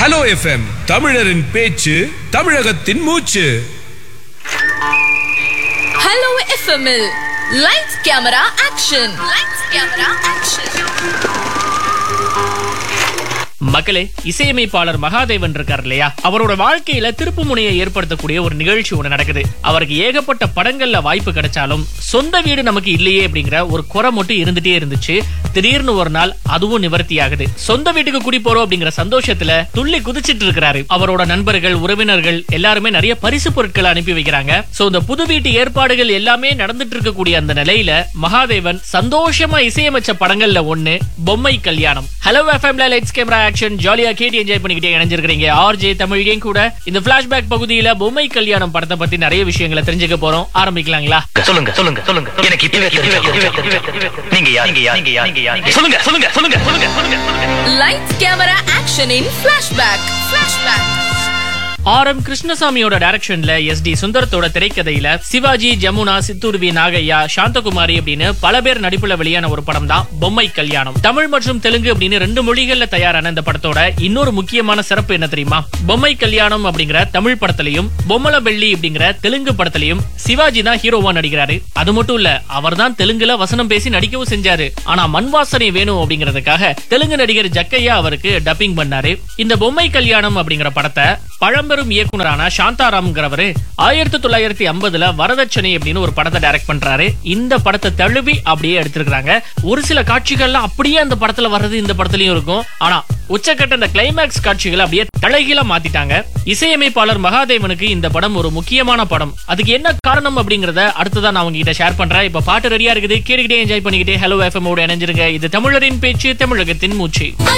hello FM தமிழரின் பேச்சு தமிழகத்தின் மூச்சு ஹலோ எஃப்எம்எல் lights camera action lights camera action மக்களே இசையமைப்பாளர் மகாதேவன் இருக்கார் இல்லையா அவரோட வாழ்க்கையில திருப்பு முனையை ஏற்படுத்தக்கூடிய ஒரு நிகழ்ச்சி ஒண்ணு நடக்குது அவருக்கு ஏகப்பட்ட படங்கள்ல வாய்ப்பு கிடைச்சாலும் சொந்த வீடு நமக்கு இல்லையே அப்படிங்கிற ஒரு குறை மட்டும் இருந்துட்டே இருந்துச்சு திடீர்னு ஒரு நாள் அதுவும் நிவர்த்தி ஆகுது சொந்த வீட்டுக்கு குடி போறோம் அப்படிங்கிற சந்தோஷத்துல துள்ளி குதிச்சிட்டு இருக்கிறாரு அவரோட நண்பர்கள் உறவினர்கள் எல்லாருமே நிறைய பரிசு பொருட்களை அனுப்பி வைக்கிறாங்க சோ இந்த புது வீட்டு ஏற்பாடுகள் எல்லாமே நடந்துட்டு இருக்கக்கூடிய அந்த நிலையில மகாதேவன் சந்தோஷமா இசையமைச்ச படங்கள்ல ஒண்ணு பொம்மை கல்யாணம் ஹலோ எஃப்எம்ல லைட்ஸ் கேமரா ஆக்ஷன் ஜாலியா கேட்டு என்ஜாய் பண்ணிக்கிட்டே இணைஞ்சிருக்கீங்க ஆர்ஜே தமிழையும் கூட இந்த பிளாஷ்பேக் பகுதியில பொம்மை கல்யாணம் படத்தை பத்தி நிறைய விஷயங்களை தெரிஞ்சுக்க போறோம் ஆரம்பிக்கலாங்களா சொல்லுங்க சொல்லுங்க சொல்லுங்க எனக்கு இப்பவே தெரியும் நீங்க யார் நீங்க யார் நீங்க யார் நீங்க யார் சொல்லுங்க சொல்லுங்க சொல்லுங்க சொல்லுங்க சொல்லுங்க லைட்ஸ் கேமரா ஆக்ஷனின் ஃபிளாஷ்பேக் ஃபிளாஷ்பேக் ஆர் எம் கிருஷ்ணசாமியோட டைரக்ஷன்ல எஸ் டி சுந்தரத்தோட திரைக்கதையில சிவாஜி ஜமுனா சித்தூர்வி நாகையா சாந்தகுமாரி அப்படின்னு பல பேர் நடிப்புல வெளியான ஒரு படம் தான் பொம்மை கல்யாணம் தமிழ் மற்றும் தெலுங்கு அப்படின்னு ரெண்டு மொழிகள்ல தயாரான இந்த படத்தோட இன்னொரு முக்கியமான சிறப்பு என்ன தெரியுமா பொம்மை கல்யாணம் அப்படிங்கிற தமிழ் படத்திலையும் பொம்மல பெள்ளி அப்படிங்கிற தெலுங்கு படத்திலையும் சிவாஜி தான் ஹீரோவா நடிக்கிறாரு அது மட்டும் இல்ல அவர் தான் தெலுங்குல வசனம் பேசி நடிக்கவும் செஞ்சாரு ஆனா மண் வாசனை வேணும் அப்படிங்கறதுக்காக தெலுங்கு நடிகர் ஜக்கையா அவருக்கு டப்பிங் பண்ணாரு இந்த பொம்மை கல்யாணம் அப்படிங்கிற படத்தை பழம்பெரும் இயக்குனரான சாந்தாராம்ங்கிறவரு ஆயிரத்தி தொள்ளாயிரத்தி ஐம்பதுல வரதட்சணை அப்படின்னு ஒரு படத்தை டைரக்ட் பண்றாரு இந்த படத்தை தழுவி அப்படியே எடுத்திருக்காங்க ஒரு சில காட்சிகள்லாம் அப்படியே அந்த படத்துல வர்றது இந்த படத்துலயும் இருக்கும் ஆனா உச்சக்கட்ட இந்த கிளைமேக்ஸ் காட்சிகளை அப்படியே தலைகீழா மாத்திட்டாங்க இசையமைப்பாளர் மகாதேவனுக்கு இந்த படம் ஒரு முக்கியமான படம் அதுக்கு என்ன காரணம் அப்படிங்கறத அடுத்ததான் நான் உங்ககிட்ட ஷேர் பண்றேன் இப்ப பாட்டு ரெடியா இருக்குது கேட்டுக்கிட்டே என்ஜாய் பண்ணிக்கிட்டே ஹலோ எஃப்எம் ஓட இணைஞ்சிருங்க இது தமிழரின் பேச்சு தமிழகத்தின் மூச்சு